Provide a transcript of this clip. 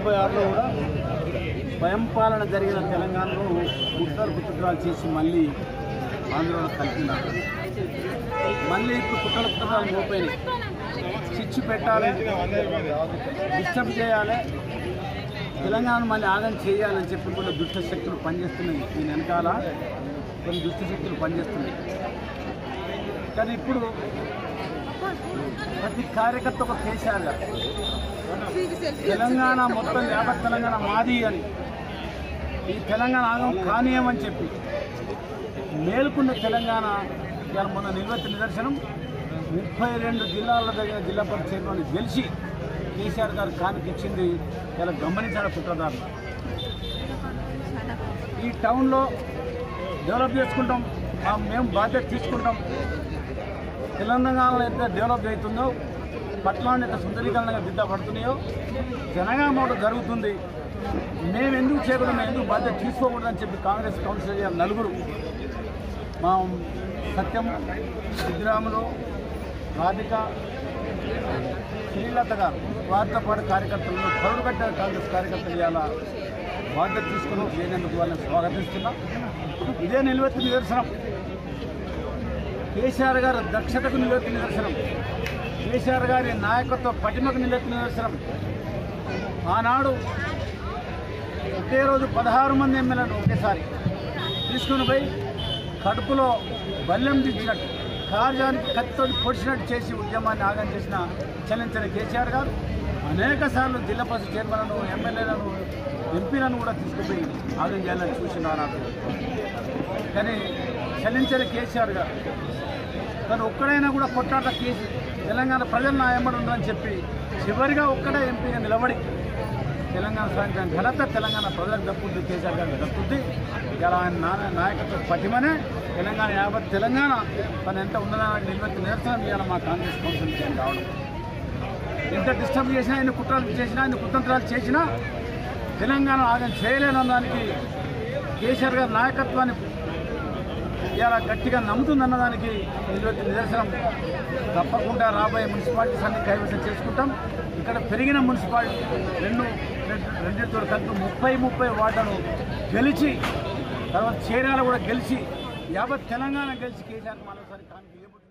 యాభై ఆరులో కూడా స్వయం పాలన జరిగిన తెలంగాణలో కుట్రలు కుట్రాలు చేసి మళ్ళీ ఆందోళన కలిపినారు మళ్ళీ ఇప్పుడు కుట్రలు కుట్రాలు మోపోయినాయి చిచ్చు పెట్టాలి డిస్టర్బ్ చేయాలి తెలంగాణ మళ్ళీ ఆగం చేయాలని చెప్పి కూడా దుష్ట శక్తులు పనిచేస్తున్నాయి దీని వెనకాల కొన్ని దుష్ట శక్తులు పనిచేస్తున్నాయి కానీ ఇప్పుడు ప్రతి కార్యకర్త ఒక కేసీఆర్ గారు తెలంగాణ మొత్తం యావత్ తెలంగాణ మాది అని ఈ తెలంగాణ ఆగం కానీయమని చెప్పి మేలుకున్న తెలంగాణ ఇవాళ మొన్న నిల్వెత్తి నిదర్శనం ముప్పై రెండు జిల్లాల దగ్గర జిల్లా పరిషత్లోని గెలిచి కేసీఆర్ గారు కానికిచ్చింది ఇలా గమనించాలి కుట్రదారులు ఈ టౌన్లో డెవలప్ చేసుకుంటాం ఆ మేము బాధ్యత తీసుకుంటాం తెలంగాణలో ఎంత డెవలప్ అవుతుందో పట్టణాన్ని ఎంత సుందరీకరణగా దిద్దపడుతున్నాయో జనగామ ఒకటి జరుగుతుంది మేము ఎందుకు చేయకూడదు మేము ఎందుకు బాధ్యత తీసుకోకూడదని చెప్పి కాంగ్రెస్ కౌన్సిలర్ నలుగురు మా సత్యం సిద్ధరాములు రాధిక శ్రీలత గారు వారితో పాటు కార్యకర్తలను కరుడు కట్టిన కాంగ్రెస్ కార్యకర్తలు ఇవాళ బాధ్యత తీసుకుని చేయనందుకు వాళ్ళని స్వాగతిస్తున్నాం ఇదే నిలువెత్తి నిదర్శనం కేసీఆర్ గారి దక్షతకు నిలెత్తి నిదర్శనం కేసీఆర్ గారి నాయకత్వ పటిమకు నిలెత్తి నిదర్శనం ఆనాడు ఒకే రోజు పదహారు మంది ఎమ్మెల్యేలు ఒకేసారి తీసుకుని పోయి కడుపులో బల్లెం దించినట్టు కార్యానికి కత్తితో పొడిచినట్టు చేసి ఉద్యమాన్ని ఆగం చేసిన చలించిన కేసీఆర్ గారు అనేక సార్లు జిల్లా పరిషత్ చైర్మన్లను ఎమ్మెల్యేలను ఎంపీలను కూడా తీసుకుపోయి ఆగం చేయాలని చూసినారు నాకు కానీ చలించిన కేసీఆర్ గారు తను ఒక్కడైనా కూడా కొట్టాట కేసు తెలంగాణ ప్రజలు నా ఎంబడి ఉందని చెప్పి చివరిగా ఒక్కడే ఎంపీగా నిలబడి తెలంగాణ సాధించిన ఘనత తెలంగాణ ప్రజలకు దక్కుద్ది కేసీఆర్ గారికి దక్కుద్ది ఇలా ఆయన నాన్న నాయకత్వ పటిమనే తెలంగాణ యావత్ తెలంగాణ తను ఎంత ఉన్నదానికి నిలబెత్తి నిరసన ఇవాళ మా కాంగ్రెస్ కౌన్సిల్ చేయడం రావడం ఎంత డిస్టర్బ్ చేసినా ఆయన కుట్రలు చేసినా ఆయన కుతంత్రాలు చేసినా తెలంగాణ ఆగం చేయలేనన్న దానికి కేసీఆర్ గారి నాయకత్వాన్ని ఇలా గట్టిగా నమ్ముతుందన్న దానికి నిలబెత్తి నిదర్శనం తప్పకుండా రాబోయే మున్సిపాలిటీస్ అన్ని కైవసం చేసుకుంటాం ఇక్కడ పెరిగిన మున్సిపాలిటీ రెండు రెండు- రెండింటితో కలిపి ముప్పై ముప్పై వార్డులను గెలిచి తర్వాత చీరాల కూడా గెలిచి యావత్ తెలంగాణ గెలిచి కేసీఆర్ మరోసారి కానికి ఇవ్వబోతుంది